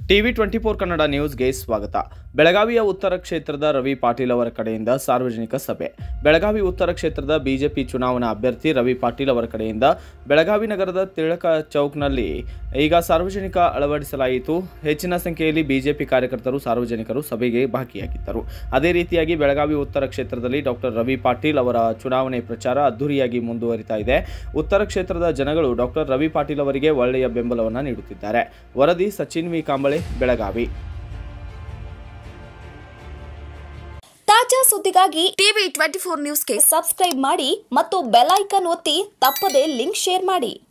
TV twenty four Kannada ನ್ಯೂಸ್ಗೆ ಸ್ವಾಗತ ಬೆಳಗಾವಿಯ ಉತ್ತರ ಕ್ಷೇತ್ರದ ರವಿ ಪಾಟೀಲ್ ಅವರ ಕಡೆಯಿಂದ ಸಾರ್ವಜನಿಕ ಸಭೆ ಬೆಳಗಾವಿ ಉತ್ತರ ಕ್ಷೇತ್ರದ ಬಿಜೆಪಿ ಚುನಾವಣಾ ಅಭ್ಯರ್ಥಿ ರವಿ ಪಾಟೀಲ್ ಅವರ ಕಡೆಯಿಂದ ಬೆಳಗಾವಿ ನಗರದ ತಿಳಕ ಚೌಕ್ನಲ್ಲಿ ಈಗ ಸಾರ್ವಜನಿಕ ಅಳವಡಿಸಲಾಯಿತು ಹೆಚ್ಚಿನ ಸಂಖ್ಯೆಯಲ್ಲಿ ಬಿಜೆಪಿ ಕಾರ್ಯಕರ್ತರು ಸಾರ್ವಜನಿಕರು ಸಭೆಗೆ ಭಾಗಿಯಾಗಿದ್ದರು ಅದೇ ರೀತಿಯಾಗಿ ಬೆಳಗಾವಿ ಉತ್ತರ ಕ್ಷೇತ್ರದಲ್ಲಿ ಡಾಕ್ಟರ್ ರವಿ ಪಾಟೀಲ್ ಅವರ ಚುನಾವಣೆ ಪ್ರಚಾರ ಅದ್ದೂರಿಯಾಗಿ ಮುಂದುವರಿತಾ ಇದೆ ಉತ್ತರ ಕ್ಷೇತ್ರದ ಜನಗಳು ಡಾಕ್ಟರ್ ರವಿ ಪಾಟೀಲ್ ಅವರಿಗೆ ಒಳ್ಳೆಯ ಬೆಂಬಲವನ್ನು ನೀಡುತ್ತಿದ್ದಾರೆ ವರದಿ ಸಚಿನ್ ವಿ ಕಾಂಬಳೆ ಬೆಳಗಾವಿ ತಾಜಾ ಸುದ್ದಿಗಾಗಿ ಟಿವಿ ಟ್ವೆಂಟಿ ಫೋರ್ ನ್ಯೂಸ್ಗೆ ಸಬ್ಸ್ಕ್ರೈಬ್ ಮಾಡಿ ಮತ್ತು ಬೆಲ್ ಐಕಾನ್ ಒತ್ತಿ ತಪ್ಪದೇ ಲಿಂಕ್ ಶೇರ್ ಮಾಡಿ